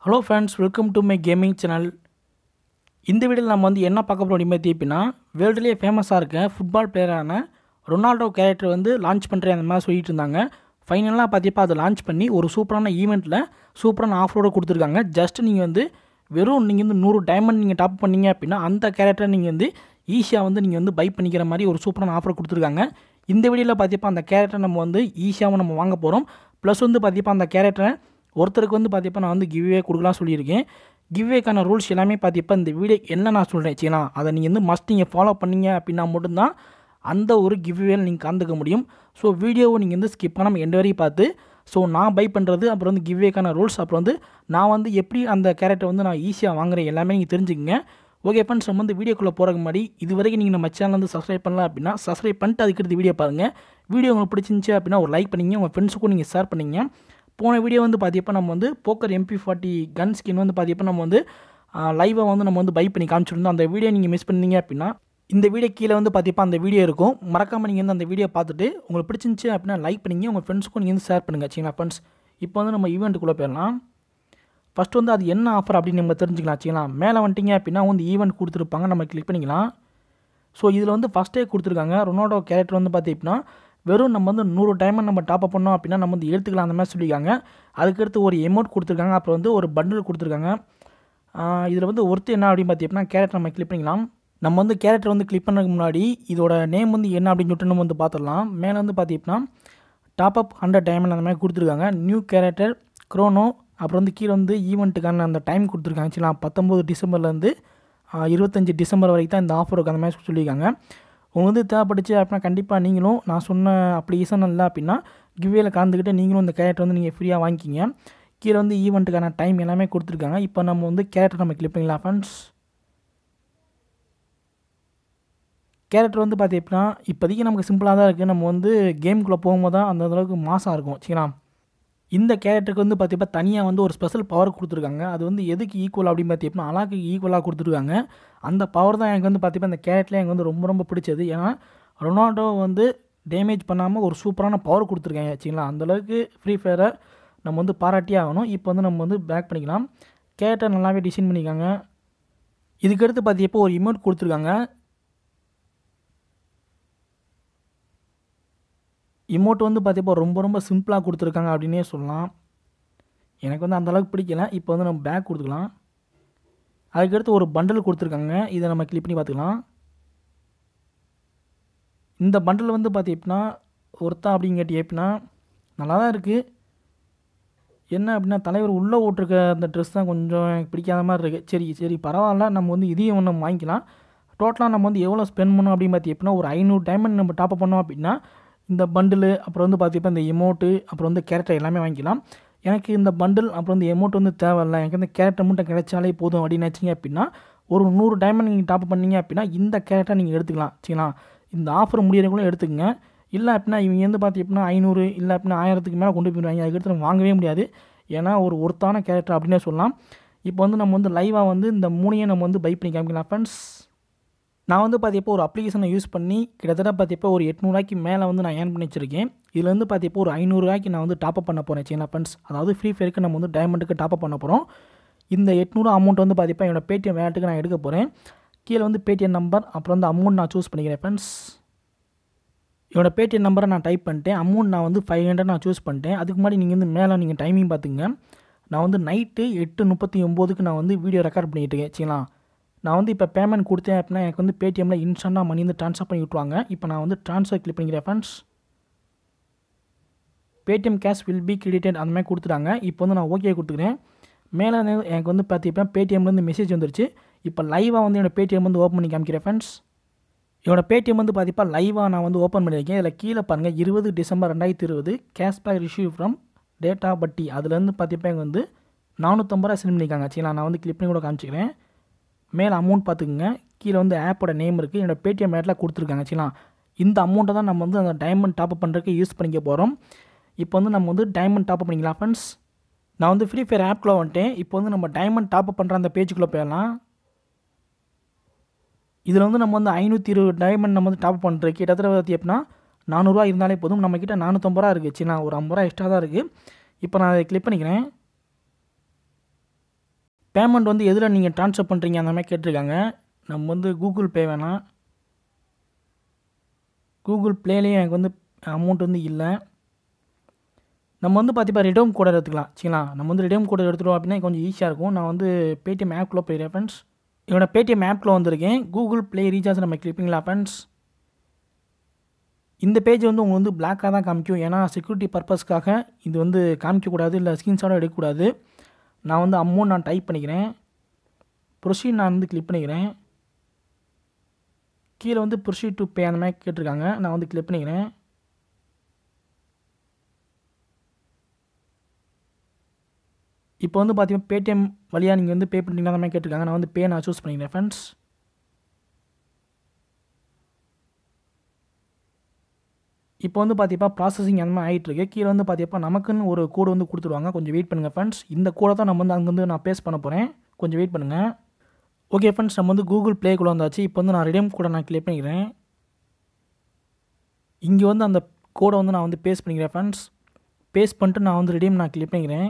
hello friends welcome to my gaming channel இந்த வீடியோவில் நம்ம வந்து என்ன பார்க்க போகிறோம் அப்படிமே அப்படின்னா வேர்ல்டுலேயே ஃபேமஸாக இருக்க ஃபுட்பால் பிளேயரான ரொனால்டோ கேரக்டர் வந்து லான்ச் பண்ணுறேன் அந்த மாதிரி சொல்லிட்டு இருந்தாங்க ஃபைனலாக பார்த்தீப்பா அதை லான்ச் பண்ணி ஒரு சூப்பரான ஈவெண்ட்டில் சூப்பரான ஆஃபரோடு கொடுத்துருக்காங்க ஜஸ்ட் நீங்கள் வந்து வெறும் நீங்கள் வந்து நூறு டைமண்ட் நீங்கள் டாப் பண்ணீங்க அப்படின்னா அந்த கேரக்டரை நீங்கள் வந்து ஈஸியாக வந்து நீங்கள் வந்து பை பண்ணிக்கிற மாதிரி ஒரு சூப்பரான ஆஃபர் கொடுத்துருக்காங்க இந்த வீடியோவில் பார்த்தீப்பா அந்த கேரக்டரை நம்ம வந்து ஈஸியாகவும் நம்ம வாங்க போகிறோம் ப்ளஸ் வந்து பார்த்தீப்பா அந்த கேரக்டரை ஒருத்தருக்கு வந்து பார்த்தீப்பா நான் வந்து கிவ்வே கொடுக்கலாம் சொல்லியிருக்கேன் கிவ்வேக்கான ரூல்ஸ் எல்லாமே பார்த்தீப்பா இந்த வீடியோ என்ன நான் சொல்கிறேன் சரிங்களா அதை நீங்கள் வந்து மஸ்ட் நீங்கள் ஃபாலோ பண்ணீங்க அப்படின்னா மட்டும்தான் அந்த ஒரு கிவ்வேல நீங்கள் கலந்துக்க முடியும் ஸோ வீடியோவை நீங்கள் வந்து ஸ்கிப் பண்ணாமல் எண்டு வரையும் பார்த்து ஸோ நான் பை பண்ணுறது அப்புறம் வந்து கிவ்வேக்கான ரூல்ஸ் அப்புறம் வந்து நான் வந்து எப்படி அந்த கேரக்டர் வந்து நான் ஈஸியாக வாங்குறேன் எல்லாமே நீங்கள் தெரிஞ்சுக்கங்க ஓகே ஃப்ரெண்ட்ஸ் நம்ம வந்து வீடியோக்குள்ளே போகிறதுக்கு முன்னாடி இது வரைக்கும் நீங்கள் நம்ம சேனல் வந்து சப்ஸ்கிரைப் பண்ணலாம் அப்படின்னா சப்ஸ்கிரைப் பண்ணிட்டு அதுக்கடுத்து வீடியோ பாருங்கள் வீடியோ உங்களுக்கு பிடிச்சிருந்துச்சு அப்படின்னா ஒரு லைக் பண்ணிங்க உங்கள் ஃப்ரெண்ட்ஸுக்கும் நீங்கள் ஷேர் பண்ணிங்க போன வீடியோ வந்து பார்த்தீப்போ நம்ம வந்து poker MP forty gun skin வந்து பார்த்தீப்போ நம்ம வந்து லைவாக வந்து நம்ம வந்து பை பண்ணி காமிச்சிருந்தோம் அந்த வீடியோ நீங்கள் மிஸ் பண்ணீங்க அப்படின்னா இந்த வீடியோ கீழே வந்து பார்த்தீப்பா அந்த வீடியோ இருக்கும் மறக்காமல் நீங்கள் வந்து அந்த வீடியோ பார்த்துட்டு உங்களுக்கு பிடிச்சிருந்துச்சு அப்படின்னா லைக் பண்ணிங்க உங்கள் ஃப்ரெண்ட்ஸுக்கும் நீங்கள் வந்து ஷேர் பண்ணுங்கள் சரிங்களா ஃப்ரெண்ட்ஸ் இப்போ வந்து நம்ம ஈவெண்ட்டுக்குள்ளே போயிடலாம் ஃபஸ்ட்டு வந்து அது என்ன ஆஃபர் அப்படின்னு நம்ம தெரிஞ்சுக்கலாம் வச்சுக்கலாம் மேலே வந்துட்டிங்க அப்படின்னா வந்து ஈவெண்ட் கொடுத்துருப்பாங்க நம்ம கிளிக் பண்ணிக்கலாம் ஸோ இதில் வந்து ஃபஸ்ட்டே கொடுத்துருக்காங்க ரொனால்டோ கேரக்டர் வந்து பார்த்தீங்கன்னா வெறும் நம்ம வந்து நூறு டைமண்ட் நம்ம டாப் அப் பண்ணோம் அப்படின்னா நம்ம வந்து எடுத்துக்கலாம் அந்த மாதிரி சொல்லியிருக்காங்க அதுக்கடுத்து ஒரு எமௌண்ட் கொடுத்துருக்காங்க அப்புறம் வந்து ஒரு பண்டில் கொடுத்துருக்காங்க இதில் வந்து ஒருத்தர் என்ன அப்படின்னு பார்த்தீங்கன்னா கேரக்டர் நம்ம கிளிக் பண்ணிக்கலாம் நம்ம வந்து கேரக்டர் வந்து கிளிக் பண்ணுறதுக்கு முன்னாடி இதோட நேம் வந்து என்ன அப்படின்னு சொல்லிட்டு நம்ம வந்து பார்த்துடலாம் மேலே வந்து பார்த்தீங்கன்னா டாப் அப் ஹண்ட்ரட் டைமண்ட் அந்த மாதிரி கொடுத்துருக்காங்க நியூ கேரக்டர் க்ரோனோ அப்புறம் வந்து கீழே வந்து ஈவெண்ட்டுக்கான அந்த டைம் கொடுத்துருக்காங்க சரிங்களா பத்தொம்போது டிசம்பர்லேருந்து இருபத்தஞ்சி டிசம்பர் வரைக்கும் தான் இந்த ஆஃபர் இருக்குது அந்த மாதிரி சொல்லியிருக்காங்க உங்களுக்கு வந்து தேவைப்பட்டுச்சு அப்படின்னா கண்டிப்பாக நீங்களும் நான் சொன்ன அப்ளிகேஷன் இல்லை அப்படின்னா கிவ்வேல கலந்துக்கிட்டு நீங்களும் இந்த கேரக்டர் வந்து நீங்கள் ஃப்ரீயாக வாங்கிக்கிங்க கீழே வந்து ஈவெண்ட்டுக்கான டைம் எல்லாமே கொடுத்துருக்காங்க இப்போ நம்ம வந்து கேரக்டர் நம்ம கிளிக் பண்ணிக்கலாம் ஃப்ரெண்ட்ஸ் கேரக்டர் வந்து பார்த்தீங்கன்னா இப்போதைக்கு நமக்கு சிம்பிளாக தான் இருக்குது நம்ம வந்து கேமுக்குள்ளே போகும்போது தான் அந்த அளவுக்கு மாசாக இருக்கும் சரிங்களா இந்த கேரக்டருக்கு வந்து பார்த்தீங்கன்னா தனியாக வந்து ஒரு ஸ்பெஷல் பவர் கொடுத்துருக்காங்க அது வந்து எதுக்கு ஈக்குவல் அப்படின்னு பார்த்தீங்கன்னா அலாக்கு ஈக்குவலாக கொடுத்துருக்காங்க அந்த பவர் தான் எனக்கு வந்து பார்த்தீங்கன்னா இந்த கேரக்டரில் எனக்கு வந்து ரொம்ப ரொம்ப பிடிச்சது ஏன்னா ரொனால்டோ வந்து டேமேஜ் பண்ணாமல் ஒரு சூப்பரான பவர் கொடுத்துருக்காங்க சரிங்களா அந்தளவுக்கு ஃப்ரீ ஃபயரை நம்ம வந்து பாராட்டியே ஆகணும் இப்போ வந்து நம்ம வந்து பேக் பண்ணிக்கலாம் கேரக்டர் நல்லாவே டிசைன் பண்ணியிருக்காங்க இதுக்கடுத்து பார்த்தீப்போ ஒரு இமோட் கொடுத்துருக்காங்க இமோட் வந்து பார்த்தீப்போ ரொம்ப ரொம்ப சிம்பிளாக கொடுத்துருக்காங்க அப்படின்னே சொல்லலாம் எனக்கு வந்து அந்தளவுக்கு பிடிக்கல இப்போ வந்து நம்ம பேக் கொடுத்துக்கலாம் அதுக்கடுத்து ஒரு பண்டில் கொடுத்துருக்காங்க இதை நம்ம கிளிக் பண்ணி பார்த்துக்கலாம் இந்த பண்டில் வந்து பார்த்தீங்கன்னா ஒருத்தா அப்படின்னு கேட்டி எப்படின்னா நல்லா தான் இருக்குது என்ன அப்படின்னா தலைவர் உள்ளே ஓட்டிருக்க அந்த ட்ரெஸ் தான் கொஞ்சம் எனக்கு பிடிக்காத மாதிரி இருக்குது சரி சரி பரவாயில்ல நம்ம வந்து இதையும் ஒன்று வாங்கிக்கலாம் டோட்டலாக நம்ம வந்து எவ்வளோ ஸ்பெண்ட் பண்ணோம் அப்படின்னு பார்த்தி எப்படின்னா ஒரு ஐநூறு டைமண்ட் நம்ம டாப் பண்ணோம் அப்படின்னா இந்த பண்டிலு அப்புறம் வந்து பார்த்தீங்கன்னா இந்த எமௌண்ட்டு அப்புறம் வந்து கேரக்டர் எல்லாமே வாங்கிக்கலாம் எனக்கு இந்த பண்டில் அப்புறம் இந்த எமௌண்ட் வந்து தேவையில்ல எனக்கு இந்த கேரக்டர் மட்டும் கிடைச்சாலே போதும் அப்படின்னு நினச்சிங்க அப்படின்னா ஒரு நூறு டைமண்ட் நீங்கள் டாப் பண்ணீங்க அப்படின்னா இந்த கேரக்டர் நீங்கள் எடுத்துக்கலாம் சரிங்களா இந்த ஆஃபர் முடியறதுக்குள்ளே எடுத்துக்கங்க இல்லை அப்படின்னா இவங்க வந்து பார்த்தீங்கன்னா ஐநூறு இல்லை அப்படின்னா ஆயிரத்துக்கு மேலே கொண்டு போயிடுவாங்க அதுக்கடுத்து நம்ம வாங்கவே முடியாது ஏன்னா ஒரு ஒருத்தான கேரக்டர் அப்படின்னே சொல்லலாம் இப்போ வந்து நம்ம வந்து லைவாக வந்து இந்த மூணையும் நம்ம வந்து பை பண்ணி காமிக்கலாம் ஃப்ரெண்ட்ஸ் நான் வந்து பார்த்தீப்போ ஒரு அப்ளிகேஷனை யூஸ் பண்ணி கிட்டத்தட்ட பார்த்தீப்போ ஒரு எட்நூறுவாய்க்கு மேலே வந்து நான் ஏர்ன் பண்ணி வச்சிருக்கேன் இதில் வந்து பார்த்தீப்போ ஒரு ஐநூறுரூவாய்க்கு நான் வந்து டாப்அப் பண்ண போகிறேன் சரிங்களா ஃப்ரெண்ட்ஸ் அதாவது ஃப்ரீ ஃபயருக்கு நம்ம வந்து டைமண்டுக்கு டாப்அப் பண்ண போகிறோம் இந்த எட்நூறு அமௌண்ட் வந்து பார்த்தீப்பா என்னோடய பேடிஎம் வேலட்டுக்கு நான் எடுக்க போகிறேன் கீழே வந்து பேடிஎம் நம்பர் அப்புறம் வந்து அமௌண்ட் நான் சூஸ் பண்ணிக்கிறேன் ஃப்ரெண்ட்ஸ் என்னோடய பேடிஎம் நம்பரை நான் டைப் பண்ணிட்டேன் அமௌண்ட் நான் வந்து ஃபைவ் ஹண்ட்ரட் நான் சூஸ் பண்ணிட்டேன் அதுக்கு முன்னாடி நீங்கள் வந்து மேலே நீங்கள் டைமிங் பார்த்துங்க நான் வந்து நைட்டு எட்டு முப்பத்தி ஒம்போதுக்கு நான் வந்து வீடியோ ரெக்கார்ட் பண்ணிகிட்டு இருக்கேன் சரிங்களா நான் வந்து இப்போ பேமெண்ட் கொடுத்தேன் அப்படின்னா எனக்கு வந்து பேடிஎம்மில் இன்ஸ்டண்ட்டாக மணி வந்து ட்ரான்ஸ்ஃபர் பண்ணி விட்ருவாங்க இப்போ நான் வந்து ட்ரான்ஸ்ஃபர் கிளிக் பண்ணிக்கிறேன் friends Paytm cash will be credited அந்த மாதிரி கொடுத்துட்டாங்க இப்போ வந்து நான் ஓகே கொடுத்துக்கிறேன் மேலே எனக்கு வந்து பார்த்தீங்கன்னா பேடிஎம்லேருந்து மெசேஜ் வந்துருச்சு இப்போ லைவாக வந்து என்னோடய பேடிஎம் வந்து ஓப்பன் பண்ணி காமிக்கிறேன் ஃப்ரெண்ட்ஸ் என்னோடய பேடிஎம் வந்து பார்த்தீப்பா லைவாக நான் வந்து ஓப்பன் பண்ணியிருக்கேன் இதில் கீழே பாருங்கள் இருபது டிசம்பர் ரெண்டாயிரத்தி இருபது கேஷ்பேக் ரிசீவ் ஃப்ரம் டேட்டா பட்டி அதுலேருந்து பார்த்தீப்பா எனக்கு வந்து நானூற்றம்பது ரூபா சென்ட் பண்ணியிருக்காங்க சரிங்களா நான் வந்து கிளிக் பண்ணி கூட காமிச்சிக்கிறேன் மேலே அமௌண்ட் பார்த்துக்குங்க கீழே வந்து ஆப்போட நேம் இருக்குது என்னோடய பேடிஎம் ஆட்டில் கொடுத்துருக்காங்க சரிங்களா இந்த அமௌண்ட்டை தான் நம்ம வந்து அந்த டைமண்ட் டாப்அப் பண்ணுறதுக்கு யூஸ் பண்ணிக்க போகிறோம் இப்போ வந்து நம்ம வந்து டைமண்ட் டாப்அப் பண்ணிக்கலாம் ஃப்ரெண்ட்ஸ் நான் வந்து ஃப்ரீ ஃபயர் ஆப்குள்ளே வந்துட்டேன் இப்போ வந்து நம்ம டைமண்ட் டாப்அப் பண்ணுற அந்த பேஜுக்குள்ளே போயிடலாம் இதில் வந்து நம்ம வந்து ஐநூற்றி இருபது டைமண்ட் நம்ம வந்து டாப் பண்ணுறது கிட்டத்தட்ட பார்த்தி எப்படின்னா நானூறுரூவா இருந்தாலே போதும் நம்மக்கிட்ட நானூற்றம்பது ரூபா இருக்குது சரிண்ணா ஒரு ஐம்பது ரூபா எக்ஸ்ட்ரா தான் இருக்குது இப்போ நான் அதை கிளிக் பண்ணிக்கிறேன் பேமெண்ட் வந்து எதில் நீங்கள் ட்ரான்ஸ்ஃபர் பண்ணுறீங்க அந்த மாதிரி கேட்டிருக்காங்க நம்ம வந்து கூகுள் பே வேணாம் கூகுள் ப்ளேலேயும் எனக்கு வந்து அமௌண்ட் வந்து இல்லை நம்ம வந்து பார்த்தீப்பா ரிடோம் கோடை எடுத்துக்கலாம் சரிங்களா நம்ம வந்து ரிடோம் கோடை எடுத்துட்டோம் அப்படின்னா கொஞ்சம் ஈஸியாக இருக்கும் நான் வந்து பேடிஎம் ஆப்குள்ளே போயிடுறேன் ஃப்ரெண்ட்ஸ் என்னோட பேடிஎம் ஆப்பில் வந்திருக்கேன் கூகுள் ப்ளே ரீசார்ஜ் நம்ம கிளிப்பிங்களா ஃப்ரெண்ட்ஸ் இந்த பேஜ் வந்து உங்களுக்கு வந்து பிளாக்காக தான் காமிக்கும் ஏன்னா செக்யூரிட்டி பர்பஸ்க்காக இது வந்து காமிக்கக்கூடாது இல்லை ஸ்க்ரீன்ஷாட்டும் எடுக்கக்கூடாது நான் வந்து அமௌண்ட் நான் டைப் பண்ணிக்கிறேன் ப்ரொசீட் நான் வந்து கிளிக் பண்ணிக்கிறேன் கீழே வந்து ப்ரொசீட் டு பே அந்த மாதிரி கேட்டிருக்காங்க நான் வந்து கிளிக் பண்ணிக்கிறேன் இப்போ வந்து பார்த்தீங்கன்னா பேடிஎம் வழியாக நீங்கள் வந்து பே பண்ணிட்டீங்கன்னா அந்த மாதிரி கேட்டிருக்காங்க நான் வந்து பே நான் சூஸ் பண்ணிக்கிறேன் ஃப்ரெண்ட்ஸ் இப்போ வந்து பார்த்தீப்பா ப்ராசஸிங் அந்த மாதிரி ஆகிட்டுருக்கு கீழே வந்து பார்த்தீப்பா நமக்குன்னு ஒரு கோடு வந்து கொடுத்துருவாங்க கொஞ்சம் வெயிட் பண்ணுங்கள் ஃப்ரெண்ட்ஸ் இந்த கோடை தான் நம்ம வந்து அங்கேருந்து நான் பேஸ் பண்ண போகிறேன் கொஞ்சம் வெயிட் பண்ணுங்கள் ஓகே ஃப்ரெண்ட்ஸ் நம்ம வந்து கூகுள் ப்ளேக்குள்ளே வந்தாச்சு இப்போ வந்து நான் ரிடீம் கோடை நான் கிளிக் பண்ணிக்கிறேன் இங்கே வந்து அந்த கோடை வந்து நான் வந்து பேஸ் பண்ணிக்கிறேன் ஃப்ரெண்ட்ஸ் பேஸ் பண்ணிட்டு நான் வந்து ரிடீம் நான் கிளிக் பண்ணிக்கிறேன்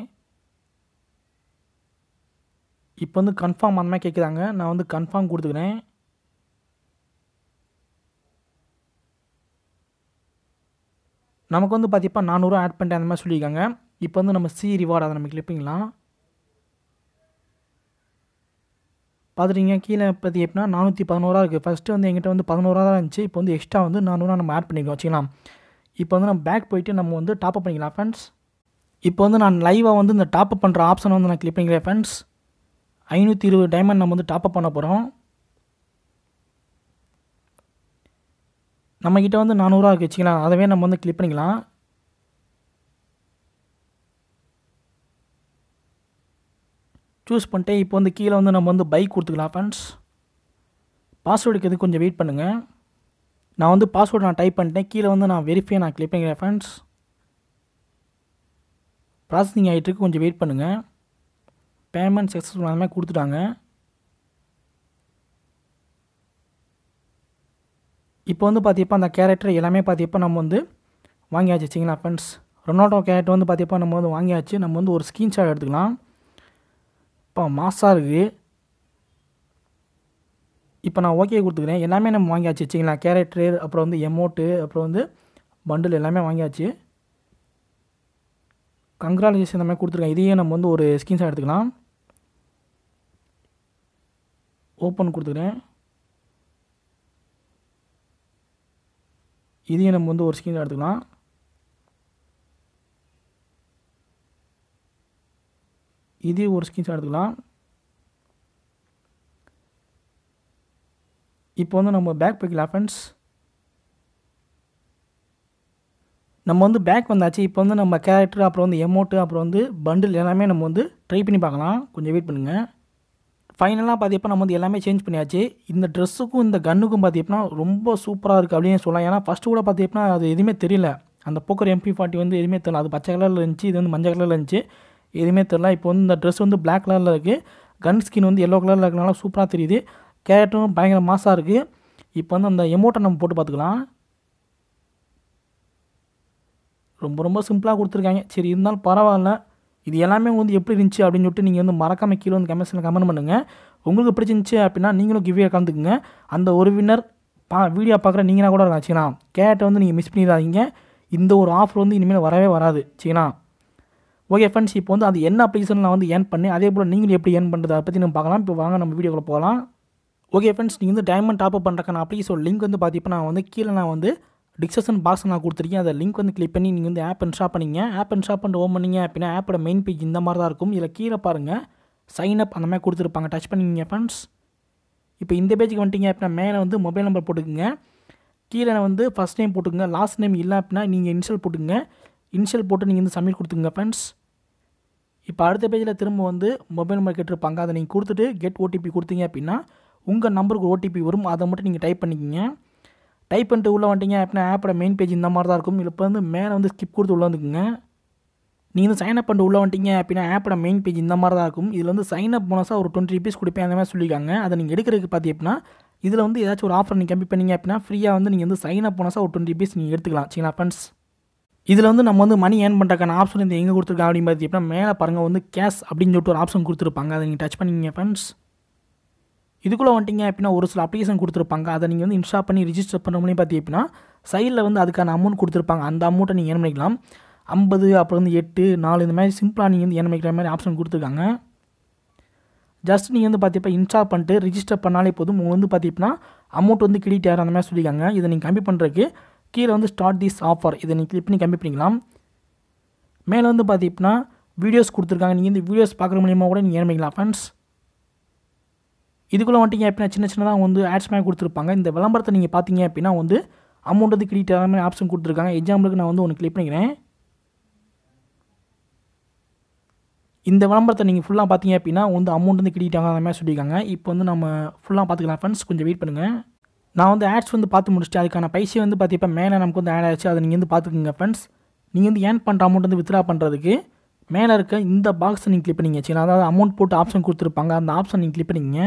இப்போ வந்து கன்ஃபார்ம் அந்த மாதிரி கேட்குறாங்க நான் வந்து கன்ஃபார்ம் கொடுத்துக்கிறேன் நமக்கு வந்து பார்த்தீப்பா நானூறுவா ஆட் பண்ணிட்டேன் அந்த மாதிரி சொல்லியிருக்காங்க இப்போ வந்து நம்ம சி ரிவார்டு அதை நம்ம கிளிப்பிங்களாம் பார்த்துட்டீங்க கீழே பற்றி எப்படின்னா நானூற்றி பதினோரா இருக்குது ஃபஸ்ட்டு வந்து எங்கிட்ட வந்து பதினோரா தான் இருந்துச்சு இப்போ வந்து எக்ஸ்ட்ரா வந்து நானூறுவா நம்ம ஆட் பண்ணிக்கலாம் வச்சுக்கலாம் இப்போ வந்து நம்ம பேக் போயிட்டு நம்ம வந்து டாப்அப் பண்ணிக்கலாம் ஃப்ரெண்ட்ஸ் இப்போ வந்து நான் லைவாக வந்து இந்த டாப்அப் பண்ணுற ஆப்ஷனை வந்து நான் கிளிக் பண்ணிக்கிறேன் ஃப்ரெண்ட்ஸ் ஐநூற்றி இருபது டைமண்ட் நம்ம வந்து டாப்அப் பண்ண போகிறோம் நம்மக்கிட்ட வந்து நானூறுரூவா இருக்குது வச்சுக்கலாம் அதவே நம்ம வந்து கிளிக் பண்ணிக்கலாம் சூஸ் பண்ணிட்டு இப்போ வந்து கீழே வந்து நம்ம வந்து பைக் கொடுத்துக்கலாம் ஃப்ரெண்ட்ஸ் பாஸ்வேர்டுக்கு எது கொஞ்சம் வெயிட் பண்ணுங்கள் நான் வந்து பாஸ்வேர்டு நான் டைப் பண்ணிட்டேன் கீழே வந்து நான் வெரிஃபை நான் கிளிக் பண்ணிக்கிறேன் ஃப்ரெண்ட்ஸ் ப்ராசஸிங் ஆகிட்டுருக்கு கொஞ்சம் வெயிட் பண்ணுங்கள் பேமெண்ட் சக்ஸஸ்ஃபுல் அந்த மாதிரி கொடுத்துட்டாங்க இப்போ வந்து பார்த்தீப்பா அந்த கேரக்டர் எல்லாமே பார்த்தீப்பா நம்ம வந்து வாங்கியாச்சு வச்சிங்களா ஃப்ரெண்ட்ஸ் ரொனால்டோ கேரக்டர் வந்து பார்த்தீப்பா நம்ம வந்து வாங்கியாச்சு நம்ம வந்து ஒரு ஸ்க்ரீன்ஷாட் எடுத்துக்கலாம் இப்போ மாசாக இருக்குது இப்போ நான் ஓகே கொடுத்துக்கிறேன் எல்லாமே நம்ம வாங்கியாச்சு வச்சிங்களா கேரக்டரு அப்புறம் வந்து எமௌண்ட்டு அப்புறம் வந்து பண்டில் எல்லாமே வாங்கியாச்சு கங்க்ராலேஷன் இந்த மாதிரி கொடுத்துருக்கேன் இதையே நம்ம வந்து ஒரு ஸ்க்ரீன்ஷாட் எடுத்துக்கலாம் ஓப்பன் கொடுத்துக்கிறேன் இதையும் நம்ம வந்து ஒரு ஸ்க்ரீன்ஷாட் எடுத்துக்கலாம் இதையும் ஒரு ஸ்க்ரீன்ஷாட் எடுத்துக்கலாம் இப்போ வந்து நம்ம பேக் போய்க்கலாம் ஃப்ரெண்ட்ஸ் நம்ம வந்து பேக் வந்தாச்சு இப்போ வந்து நம்ம கேரக்டர் அப்புறம் வந்து எமௌண்ட்டு அப்புறம் வந்து பண்டில் எல்லாமே நம்ம வந்து ட்ரை பண்ணி பார்க்கலாம் கொஞ்சம் வெயிட் பண்ணுங்கள் ஃபைனலாக பார்த்தீப்பா நம்ம வந்து எல்லாமே சேஞ்ச் பண்ணியாச்சு இந்த ட்ரெஸ்ஸுக்கும் இந்த கன்னுக்கும் பார்த்தீங்கன்னா ரொம்ப சூப்பராக இருக்குது அப்படின்னு சொல்லலாம் ஏன்னா ஃபஸ்ட்டு கூட பார்த்தீங்கன்னா அது எதுவுமே தெரியல அந்த போக்கர் எம்பி ஃபார்ட்டி வந்து எதுவுமே தெரியல அது பச்சை கலரில் இருந்துச்சு இது வந்து மஞ்சள் கலரில் இருந்துச்சு எதுவுமே தெரில இப்போ வந்து இந்த ட்ரெஸ் வந்து பிளாக் கலரில் இருக்குது கன் ஸ்கின் வந்து எல்லோ கலரில் இருக்கனால சூப்பராக தெரியுது கேரக்டரும் பயங்கர மாசாக இருக்குது இப்போ வந்து அந்த எமௌண்ட்டை நம்ம போட்டு பார்த்துக்கலாம் ரொம்ப ரொம்ப சிம்பிளாக கொடுத்துருக்காங்க சரி இருந்தாலும் பரவாயில்ல இது எல்லாமே வந்து எப்படி இருந்துச்சு அப்படின்னு சொல்லிட்டு நீங்கள் வந்து மறக்காமல் கீழே வந்து கமெண்ட்ஸில் கமெண்ட் பண்ணுங்கள் உங்களுக்கு பிடிச்சிருந்துச்சி அப்படின்னா நீங்களும் கிவ்வே கலந்துக்குங்க அந்த ஒரு வின்னர் பா வீடியோ பார்க்குற நீங்களாக கூட ஆச்சுண்ணா கேட்டை வந்து நீங்கள் மிஸ் பண்ணிடாதீங்க இந்த ஒரு ஆஃபர் வந்து இனிமேல் வரவே வராது சரிங்களா ஓகே ஃப்ரெண்ட்ஸ் இப்போ வந்து அது என்ன அப்ளிகேஷன் நான் வந்து ஏர்ன் பண்ணேன் அதே போல் நீங்களும் எப்படி ஏர்ன் பண்ணுறது அதை பற்றி நம்ம பார்க்கலாம் இப்போ வாங்க நம்ம வீடியோக்குள்ள போகலாம் ஓகே ஃப்ரெண்ட்ஸ் நீங்கள் வந்து டைமண்ட் டாப்அப் பண்ணுறக்கான அப்ளிகேஷன் லிங்க் வந்து பார்த்தீங்கன்னா நான் வந்து கீழே நான் வந்து டிஸ்கஷன் பாக்ஸ் நான் கொடுத்துருக்கேன் அதை லிங்க் வந்து கிளிக் பண்ணி நீங்கள் வந்து ஆப் இன்ஸ்டால் பண்ணிங்க ஆப் இன்ஸ்டால் பண்ணிட்டு ஓம் பண்ணிங்க அப்படின்னா ஆப்போட மெயின் பேஜ் இந்த மாதிரி தான் இருக்கும் இதில் கீழே பாருங்கள் சைன் அப் அந்த மாதிரி கொடுத்துருப்பாங்க டச் பண்ணிங்க ஃப்ரெண்ட்ஸ் இப்போ இந்த பேஜுக்கு வந்துட்டீங்க அப்படின்னா மேலே வந்து மொபைல் நம்பர் போட்டுக்குங்க கீழே வந்து ஃபஸ்ட் நேம் போட்டுக்குங்க லாஸ்ட் நேம் இல்லை அப்படின்னா நீங்கள் இன்ஷியல் போட்டுங்க இன்ஷியல் போட்டு நீங்கள் வந்து சப்மிட் கொடுத்துங்க ஃப்ரெண்ட்ஸ் இப்போ அடுத்த பேஜில் திரும்ப வந்து மொபைல் நம்பர் கேட்டிருப்பாங்க அதை நீங்கள் கொடுத்துட்டு கெட் ஓடிபி கொடுத்தீங்க அப்படின்னா உங்கள் நம்பருக்கு ஓடிபி வரும் அதை மட்டும் நீங்கள் டைப் பண்ணிக்கிங்க டைப் பண்ணிட்டு உள்ளே வந்துட்டீங்க அப்படின்னா ஆப்போட மெயின் பேஜ் இந்த மாதிரி தான் இருக்கும் இதில் இப்போ வந்து மேலே வந்து ஸ்கிப் கொடுத்து உள்ளே வந்துக்குங்க நீங்கள் வந்து சைன் அப் பண்ணிட்டு உள்ளே வந்துட்டீங்க அப்படின்னா ஆப்போட மெயின் பேஜ் இந்த மாதிரி தான் இருக்கும் இதில் வந்து சைன் அப் போனஸாக ஒரு டுவெண்ட்டி ருபீஸ் கொடுப்பேன் அந்த மாதிரி சொல்லியிருக்காங்க அதை நீங்கள் எடுக்கிறதுக்கு பார்த்தி அப்படின்னா இதில் வந்து ஏதாச்சும் ஒரு ஆஃபர் நீங்கள் கம்மி பண்ணீங்க அப்படின்னா ஃப்ரீயாக வந்து நீங்கள் வந்து சைன் அப் போனஸாக ஒரு டுவெண்ட்டி ருபீஸ் நீங்கள் எடுத்துக்கலாம் சரிங்களா ஃப்ரெண்ட்ஸ் இதில் வந்து நம்ம வந்து மணி ஏர்ன் பண்ணுறக்கான ஆப்ஷன் இந்த எங்கே கொடுத்துருக்காங்க அப்படின்னு பார்த்தீங்கன்னா மேலே பாருங்கள் வந்து கேஷ் அப்படின்னு சொல்லிட்டு ஒரு ஆப்ஷன் கொடுத்துருப்பாங்க அதை நீங்கள் டச் பண்ணிங்க ஃப்ரெண்ட்ஸ் இதுக்குள்ளே வந்துட்டிங்க அப்படின்னா ஒரு சில அப்ளிகேஷன் கொடுத்துருப்பாங்க அதை நீங்கள் வந்து இன்ஸ்டால் பண்ணி ரிஜிஸ்டர் பண்ண முடியும் பார்த்தீங்கன்னா சைடில் வந்து அதுக்கான அமௌண்ட் கொடுத்துருப்பாங்க அந்த அமௌண்ட்டை நீங்கள் ஏர்ன் பண்ணிக்கலாம் ஐம்பது அப்புறம் வந்து எட்டு நாலு இந்த மாதிரி சிம்பிளாக நீங்கள் வந்து ஏர்ன் பண்ணிக்கிற மாதிரி ஆப்ஷன் கொடுத்துருக்காங்க ஜஸ்ட் நீங்கள் வந்து பார்த்தீங்கன்னா இன்ஸ்டால் பண்ணிட்டு ரிஜிஸ்டர் பண்ணாலே போதும் உங்களுக்கு வந்து பார்த்தீங்கன்னா அமௌண்ட் வந்து கிரெடிட் ஆகிற அந்த மாதிரி சொல்லியிருக்காங்க இதை நீங்கள் கம்மி பண்ணுறதுக்கு கீழே வந்து ஸ்டார்ட் திஸ் ஆஃபர் இதை நீங்கள் கிளிக் பண்ணி கம்மி பண்ணிக்கலாம் மேலே வந்து பார்த்தீங்கன்னா வீடியோஸ் கொடுத்துருக்காங்க நீங்கள் இந்த வீடியோஸ் பார்க்குற மூலியமாக கூட நீங்கள் ஏர்ன் பண்ணிக்கலாம் ஃப்ரெண்ட்ஸ் இதுக்குள்ளே வந்துட்டிங்க அப்படின்னா சின்ன சின்னதாக வந்து ஆட்ஸ் மாதிரி கொடுத்துருப்பாங்க இந்த விளம்பரத்தை நீங்கள் பார்த்தீங்க அப்படின்னா வந்து அமௌண்ட் வந்து கிரெடிட் ஆகிற மாதிரி ஆப்ஷன் கொடுத்துருக்காங்க எக்ஸாம்பிளுக்கு நான் வந்து ஒன்று கிளிக் பண்ணிக்கிறேன் இந்த விளம்பரத்தை நீங்கள் ஃபுல்லாக பார்த்தீங்க அப்படின்னா வந்து அமௌண்ட் வந்து கிரெடிட் ஆகாத மாதிரி சொல்லியிருக்காங்க இப்போ வந்து நம்ம ஃபுல்லாக பார்த்துக்கலாம் ஃப்ரெண்ட்ஸ் கொஞ்சம் வெயிட் பண்ணுங்கள் நான் வந்து ஆட்ஸ் வந்து பார்த்து முடிச்சுட்டு அதுக்கான பைசை வந்து பார்த்தீங்கன்னா மேலே நமக்கு வந்து ஆட் ஆச்சு அதை நீங்கள் வந்து பார்த்துக்குங்க ஃப்ரெண்ட்ஸ் நீங்கள் வந்து ஏர்ன் பண்ணுற அமௌண்ட் வந்து வித்ரா பண்ணுறதுக்கு மேலே இருக்க இந்த பாக்ஸை நீங்கள் கிளிக் பண்ணிங்க சரி அதாவது அமௌண்ட் போட்டு ஆப்ஷன் கொடுத்துருப்பாங்க அந்த ஆப்ஷன் நீங்கள் கிளிக் பண்ணிங்க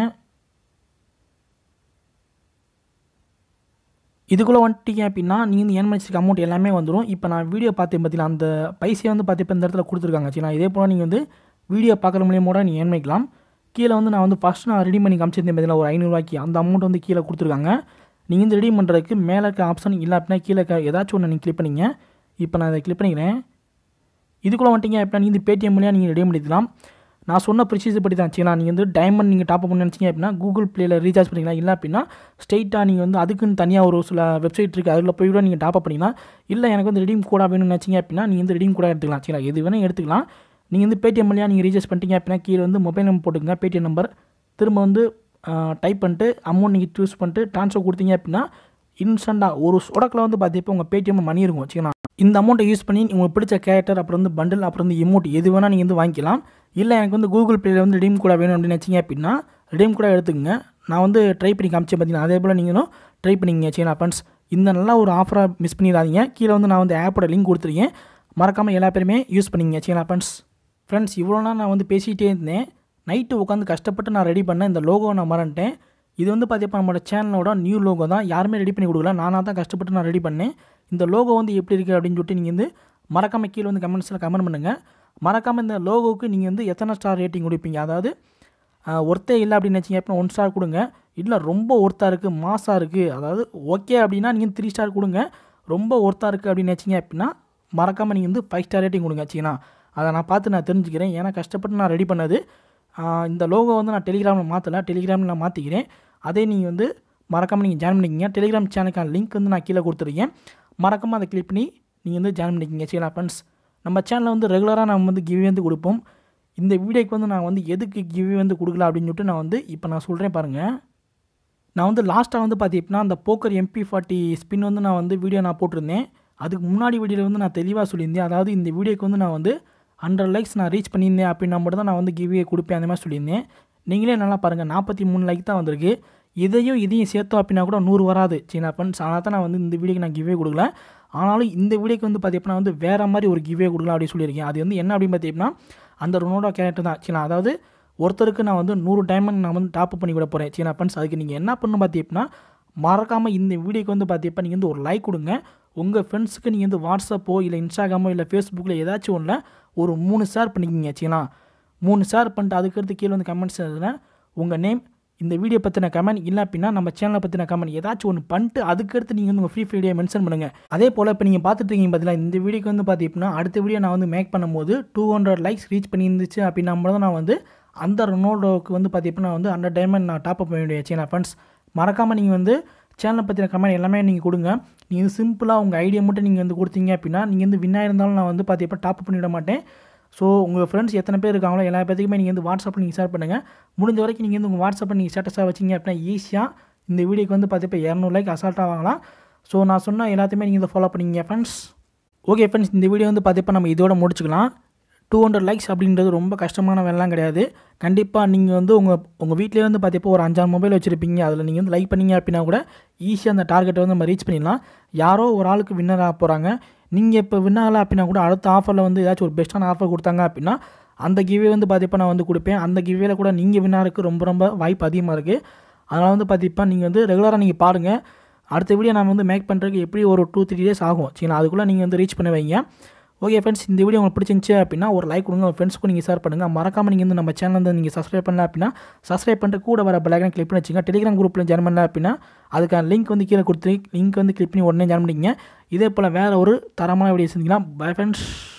இதுக்குள்ளே வந்துட்டீங்க அப்படின்னா நீங்கள் வந்து ஏன் வச்சிருக்க அமௌண்ட் எல்லாமே வந்துடும் இப்போ நான் வீடியோ பார்த்தேன் பார்த்தீங்களா அந்த பைசையை வந்து பார்த்து இந்த இடத்துல கொடுத்துருக்காங்க சரிங்களா இதே போல் நீங்கள் வந்து வீடியோ பார்க்குற மூலியமோட நீங்கள் ஏன் பண்ணிக்கலாம் கீழே வந்து நான் வந்து ஃபஸ்ட் நான் ரெடி பண்ணி காமிச்சிருந்தேன் பார்த்தீங்களா ஒரு ஐநூறுரூவாய்க்கு அந்த அமௌண்ட் வந்து கீழே கொடுத்துருக்காங்க நீங்கள் வந்து ரெடி பண்ணுறதுக்கு மேலே இருக்க ஆப்ஷன் இல்லை அப்படின்னா கீழே இருக்க ஏதாச்சும் ஒன்று நீங்கள் கிளிக் பண்ணிங்க இப்போ நான் இதை கிளிக் பண்ணிக்கிறேன் இதுக்குள்ளே வந்துட்டீங்க அப்படின்னா நீங்கள் பேடிஎம் மூலியம் நீங்கள் ரெடி பண்ணிக்கலாம் நான் சொன்ன ப்ரொசீஜர் படி தான் சரிங்களா நீங்கள் வந்து டைமண்ட் நீங்கள் டாப் பண்ண நினச்சிங்க அப்படின்னா கூகுள் ப்ளேயில் ரீசார்ஜ் பண்ணிக்கலாம் இல்லை அப்படின்னா ஸ்ட்ரெயிட்டாக நீங்கள் வந்து அதுக்குன்னு தனியாக ஒரு சில வெப்சைட் இருக்குது அதில் போய் கூட நீங்கள் டாப் பண்ணிக்கலாம் இல்லை எனக்கு வந்து ரெடீம் கோடாக வேணும்னு நினச்சிங்க அப்படின்னா நீங்கள் வந்து ரெடீம் கோடாக எடுத்துக்கலாம் சரிங்களா எது வேணால் எடுத்துக்கலாம் நீங்கள் வந்து பேடிஎம் மூலியம் நீங்கள் ரீசார்ஜ் பண்ணிட்டீங்க அப்படின்னா கீழே வந்து மொபைல் நம்பர் போட்டுக்கங்க பேடிஎம் நம்பர் திரும்ப வந்து டைப் பண்ணிட்டு அமௌண்ட் நீங்கள் சூஸ் பண்ணிட்டு ட்ரான்ஸ்ஃபர் கொடுத்தீங்க அப்படின்னா இன்ஸ்டண்ட்டாக ஒரு சொடக்கில் வந்து பார்த்தீங்கன்னா உங்கள் பேடிஎம் மணி இருக்கும் சரிங்களா இந்த அமௌண்ட்டை யூஸ் பண்ணி உங்களுக்கு பிடிச்ச கேரக்டர் அப்புறம் வந்து பண்டில் அப்புறம் வந்து எமௌண்ட் எது வேணால் நீங்கள் வந்து வாங்கிக்கலாம் இல்லை எனக்கு வந்து கூகுள் ப்ளேயில் வந்து ரெடீம் கூட வேணும் அப்படின்னு நினச்சிங்க அப்படின்னா ரெடீம் கூட எடுத்துக்கங்க நான் வந்து ட்ரை பண்ணி காமிச்சேன் பார்த்தீங்கன்னா அதே போல் நீங்களும் ட்ரை பண்ணிங்க சரிங்களா ஃப்ரெண்ட்ஸ் இந்த நல்ல ஒரு ஆஃபரை மிஸ் பண்ணிடாதீங்க கீழே வந்து நான் வந்து ஆப்போட லிங்க் கொடுத்துருக்கேன் மறக்காமல் எல்லா பேருமே யூஸ் பண்ணிங்க சரிங்களா ஃப்ரெண்ட்ஸ் ஃப்ரெண்ட்ஸ் இவ்வளோ நாள் நான் வந்து பேசிகிட்டே இருந்தேன் நைட்டு உட்காந்து கஷ்டப்பட்டு நான் ரெடி பண்ணேன் இந்த லோகோ நான் மறந்துட்டேன் இது வந்து பார்த்தீங்கன்னா நம்மளோட சேனலோட நியூ லோகோ தான் யாருமே ரெடி பண்ணி கொடுக்கல நானாக தான் கஷ்டப்பட்டு நான் ரெடி பண்ணேன் இந்த லோகோ வந்து எப்படி இருக்குது அப்படின்னு சொல்லிட்டு நீங்கள் வந்து மறக்காமல் கீழே வந்து கமெண்ட்ஸில் கமெண்ட் பண்ணுங்கள் மறக்காமல் இந்த லோகோவுக்கு நீங்கள் வந்து எத்தனை ஸ்டார் ரேட்டிங் கொடுப்பீங்க அதாவது ஒர்த்தே இல்லை அப்படின்னு நினச்சிங்க அப்படின்னா ஒன் ஸ்டார் கொடுங்க இல்லை ரொம்ப ஒர்த்தாக இருக்குது மாசாக இருக்குது அதாவது ஓகே அப்படின்னா நீங்கள் த்ரீ ஸ்டார் கொடுங்க ரொம்ப ஒர்த்தாக இருக்குது அப்படின்னு நினச்சிங்க அப்படின்னா மறக்காமல் நீங்கள் வந்து ஃபைவ் ஸ்டார் ரேட்டிங் கொடுங்க சரிங்களா அதை நான் பார்த்து நான் தெரிஞ்சுக்கிறேன் ஏன்னா கஷ்டப்பட்டு நான் ரெடி பண்ணது இந்த லோகோ வந்து நான் டெலிகிராமில் மாற்றலை டெலிகிராமில் நான் மாற்றிக்கிறேன் அதே நீங்கள் வந்து மறக்காமல் நீங்கள் ஜாயின் பண்ணிக்கிங்க டெலிகிராம் சேனலுக்கான லிங்க் வந்து நான் கீழே கொடுத்துருக்கேன் மறக்காமல் அதை கிளிக் பண்ணி நீங்கள் வந்து ஜாயின் பண்ணிக்கிங்க சரிங்களா ஃப்ரெண்ட்ஸ் நம்ம சேனலில் வந்து ரெகுலராக நம்ம வந்து கிவ்வே வந்து கொடுப்போம் இந்த வீடியோக்கு வந்து நான் வந்து எதுக்கு கிவ்வே வந்து கொடுக்கல அப்படின்னு சொல்லிட்டு நான் வந்து இப்போ நான் சொல்கிறேன் பாருங்கள் நான் வந்து லாஸ்ட்டாக வந்து பார்த்தீங்கன்னா அந்த போக்கர் எம்பி ஃபார்ட்டி ஸ்பின் வந்து நான் வந்து வீடியோ நான் போட்டிருந்தேன் அதுக்கு முன்னாடி வீடியோவில் வந்து நான் தெளிவாக சொல்லியிருந்தேன் அதாவது இந்த வீடியோக்கு வந்து நான் வந்து ஹண்ட்ரட் லைக்ஸ் நான் ரீச் பண்ணியிருந்தேன் அப்படின்னா மட்டும் தான் நான் வந்து கிவ்வே கொடுப்பேன் அந்த மாதிரி சொல்லியிருந்தேன் நீங்களே நல்லா பாருங்கள் நாற்பத்தி மூணு லைக் தான் வந்திருக்கு இதையும் இதையும் சேர்த்தோம் அப்படின்னா கூட நூறு வராது சீனா ஃப்ரெண்ட்ஸ் ஆனால் தான் நான் வந்து இந்த வீடியோக்கு நான் கிவ்வே கொடுக்கல ஆனாலும் இந்த வீடியோக்கு வந்து பார்த்தீங்கன்னா வந்து வேறு மாதிரி ஒரு கிவ்வே கொடுக்கலாம் அப்படின்னு சொல்லியிருக்கேன் அது வந்து என்ன அப்படின்னு பார்த்தீங்கன்னா அந்த ரொனோடோ கேரக்டர் தான் சீனா அதாவது ஒருத்தருக்கு நான் வந்து நூறு டைமண்ட் நான் வந்து டாப் பண்ணி விட போகிறேன் சீனா ஃப்ரெண்ட்ஸ் அதுக்கு நீங்கள் என்ன பண்ணணும் பார்த்தீங்கன்னா மறக்காமல் இந்த வீடியோக்கு வந்து பார்த்தீங்கன்னா நீங்கள் வந்து ஒரு லைக் கொடுங்க உங்கள் ஃப்ரெண்ட்ஸுக்கு நீங்கள் வந்து வாட்ஸ்அப்போ இல்லை இன்ஸ்டாகிராமோ இல்லை ஃபேஸ்புக்கில் ஏதாச்சும் ஒன்றில் ஒரு மூணு ஷேர் பண்ணிக்கிங்க சரிங்களா மூணு ஷேர் பண்ணிட்டு அதுக்கடுத்து கீழே வந்து கமெண்ட்ஸ் எழுதுனேன் உங்கள் நேம் இந்த வீடியோ பற்றின கமெண்ட் இல்லை அப்படின்னா நம்ம சேனலை பற்றின கமெண்ட் ஏதாச்சும் ஒன்று பண்ணிட்டு அதுக்கடுத்து நீங்கள் வந்து உங்கள் ஃப்ரீ வீடியோ மென்ஷன் பண்ணுங்கள் அதே போல் இப்போ நீங்கள் பார்த்துட்டு இருக்கீங்க பார்த்தீங்களா இந்த வீடியோக்கு வந்து பார்த்தீங்கன்னா அடுத்த வீடியோ நான் வந்து மேக் பண்ணும்போது டூ ஹண்ட்ரட் லைக்ஸ் ரீச் பண்ணியிருந்துச்சு அப்படின்னா மட்டும் தான் நான் வந்து அந்த ரொனால்டோவுக்கு வந்து பார்த்தீங்கன்னா வந்து அந்த டைமண்ட் நான் டாப் அப் பண்ண வேண்டிய சேனல் ஃப்ரெண்ட்ஸ் மறக்காமல் நீங்கள் வந்து சேனலை பற்றின கமெண்ட் எல்லாமே நீங்கள் கொடுங்க நீங்கள் சிம்பிளாக உங்கள் ஐடியா மட்டும் நீங்கள் வந்து கொடுத்தீங்க அப்படின்னா நீங்கள் வந்து வின்னாக இருந்தாலும் நான் வந்து பார்த்தீங்கன்னா டாப் பண்ணிவிட மாட்டேன் ஸோ உங்கள் ஃப்ரெண்ட்ஸ் எத்தனை பேர் இருக்காங்களோ எல்லா பேத்துக்குமே நீங்கள் வந்து வாட்ஸ்அப்பில் நீங்கள் ஷேர் பண்ணுங்கள் முடிஞ்ச வரைக்கும் நீங்கள் வந்து உங்கள் வாட்ஸ்அப்பில் நீங்கள் ஸ்டேட்டஸாக வச்சிங்க அப்படின்னா ஈஸியாக இந்த வீடியோக்கு வந்து பார்த்தீங்கன்னா இரநூறு லைக் அசால்ட்டாக வாங்கலாம் ஸோ நான் சொன்ன எல்லாத்தையுமே நீங்கள் வந்து ஃபாலோ பண்ணிங்க ஃப்ரெண்ட்ஸ் ஓகே ஃப்ரெண்ட்ஸ் இந்த வீடியோ வந்து பார்த்தீங்கன்னா நம்ம இதோட முடிச்சுக்கலாம் டூ ஹண்ட்ரட் லைக்ஸ் அப்படின்றது ரொம்ப கஷ்டமான வேலைலாம் கிடையாது கண்டிப்பாக நீங்கள் வந்து உங்கள் உங்கள் வீட்டிலே வந்து பார்த்தப்போ ஒரு அஞ்சாறு மொபைல் வச்சுருப்பீங்க அதில் நீங்கள் வந்து லைக் பண்ணீங்க அப்படின்னா கூட ஈஸியாக அந்த டார்கெட்டை வந்து நம்ம ரீச் பண்ணிடலாம் யாரோ ஒரு ஆளுக்கு வின்னர் ஆக போகிறாங்க நீங்கள் இப்போ வின் ஆகலை அப்படின்னா கூட அடுத்த ஆஃபரில் வந்து ஏதாச்சும் ஒரு பெஸ்ட்டான ஆஃபர் கொடுத்தாங்க அப்படின்னா அந்த கிவ்வே வந்து பார்த்தீப்பா நான் வந்து கொடுப்பேன் அந்த கிவ்வேல கூட நீங்கள் வின்னாருக்கு ரொம்ப ரொம்ப வாய்ப்பு அதிகமாக இருக்குது அதனால் வந்து பார்த்தீப்பா நீங்கள் வந்து ரெகுலராக நீங்கள் பாருங்கள் அடுத்த வீடியோ நான் வந்து மேக் பண்ணுறதுக்கு எப்படி ஒரு டூ த்ரீ டேஸ் ஆகும் சரிங்களா அதுக்குள்ளே நீங்கள் வந்து ரீச் பண்ண வைங்க ஓகே ஃப்ரெண்ட்ஸ் இந்த வீடியோ உங்களுக்கு பிடிச்சிருந்துச்சு அப்படின்னா ஒரு லைக் கொடுங்க உங்கள் ஃப்ரெண்ட்ஸ்க்கும் நீங்கள் ஷேர் பண்ணுங்கள் மறக்காமல் நீங்கள் வந்து நம்ம சேனல் வந்து நீங்கள் சப்ஸ்கிரைப் பண்ணல அப்படின்னா சப்ஸ்கிரைப் பண்ணிட்டு கூட வர பெலாகனை கிளிக் பண்ணி வச்சுங்க டெலிகிராம் குரூப்பில் ஜாயின் பண்ணல அப்படின்னா அதுக்கான லிங்க் வந்து கீழே கொடுத்து லிங்க் வந்து கிளிக் பண்ணி உடனே ஜாயின் பண்ணிக்கங்க இதே போல் வேறு ஒரு தரமான வீடியோ செஞ்சிங்கன்னா பை ஃப்ரெண்ட்ஸ்